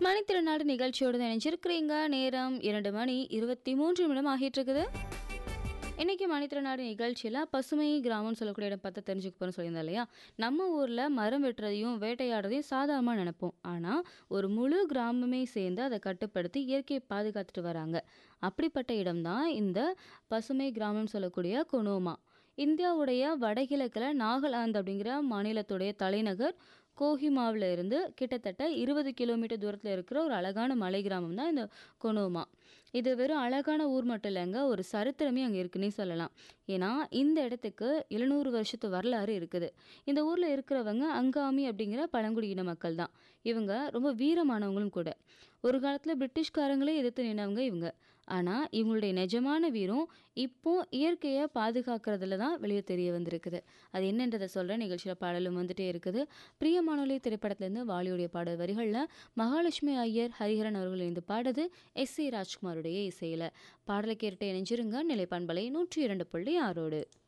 மணித்திருநாடு நிகழ்ச்சியோடு நினைச்சிருக்கிறீங்க நேரம் இரண்டு மணி இருபத்தி மூன்று நிமிடம் ஆகிட்டு இருக்குது இன்னைக்கு மணித்திருநாடு நிகழ்ச்சியில் பசுமை கிராமம்னு சொல்லக்கூடிய இடம் பார்த்து தெரிஞ்சுக்க போகிறோம் சொல்லியிருந்தேன் இல்லையா நம்ம ஊரில் மரம் வெட்டுறதையும் வேட்டையாடுறதையும் சாதாரணமாக நினைப்போம் ஆனால் ஒரு முழு கிராமமே சேர்ந்து அதை கட்டுப்படுத்தி இயற்கையை பாதுகாத்துட்டு வராங்க அப்படிப்பட்ட இடம்தான் இந்த பசுமை கிராமம்னு சொல்லக்கூடிய கொனோமா இந்தியாவுடைய வடகிழக்கில் நாகாலாந்து அப்படிங்கிற மாநிலத்துடைய தலைநகர் கோஹிமாவில் இருந்து கிட்டத்தட்ட இருபது கிலோமீட்டர் தூரத்தில் இருக்கிற ஒரு அழகான மலை கிராமம் தான் இந்த கொனோமா இது வெறும் அழகான ஊர் மட்டும் இல்லைங்க ஒரு சரித்திரமே அங்கே இருக்குன்னே சொல்லலாம் ஏன்னா இந்த இடத்துக்கு எழுநூறு வருஷத்து வரலாறு இருக்குது இந்த ஊரில் இருக்கிறவங்க அங்காமி அப்படிங்கிற பழங்குடியின மக்கள் தான் இவங்க ரொம்ப வீரமானவங்களும் கூட ஒரு காலத்தில் பிரிட்டிஷ்காரங்களே எதிர்த்து நின்னவங்க இவங்க ஆனால் இவங்களுடைய நிஜமான வீரம் இப்போ இயற்கையை பாதுகாக்கிறதுல தான் வெளியே தெரிய வந்திருக்குது அது என்னன்றதை சொல்கிற நிகழ்ச்சியில் பாடலும் வந்துட்டே இருக்குது பிரியமானொலி திரைப்படத்துலேருந்து வாலியுடைய பாடல் வரிகளில் மகாலட்சுமி ஐயர் ஹரிஹரன் அவர்கள் இணைந்து பாடுது எஸ் ஏ ராஜ்குமாருடைய இசையில் பாடலை கேட்டு இணைஞ்சிருங்க நிலைப்பான்பலை நூற்றி இரண்டு புள்ளி ஆறோடு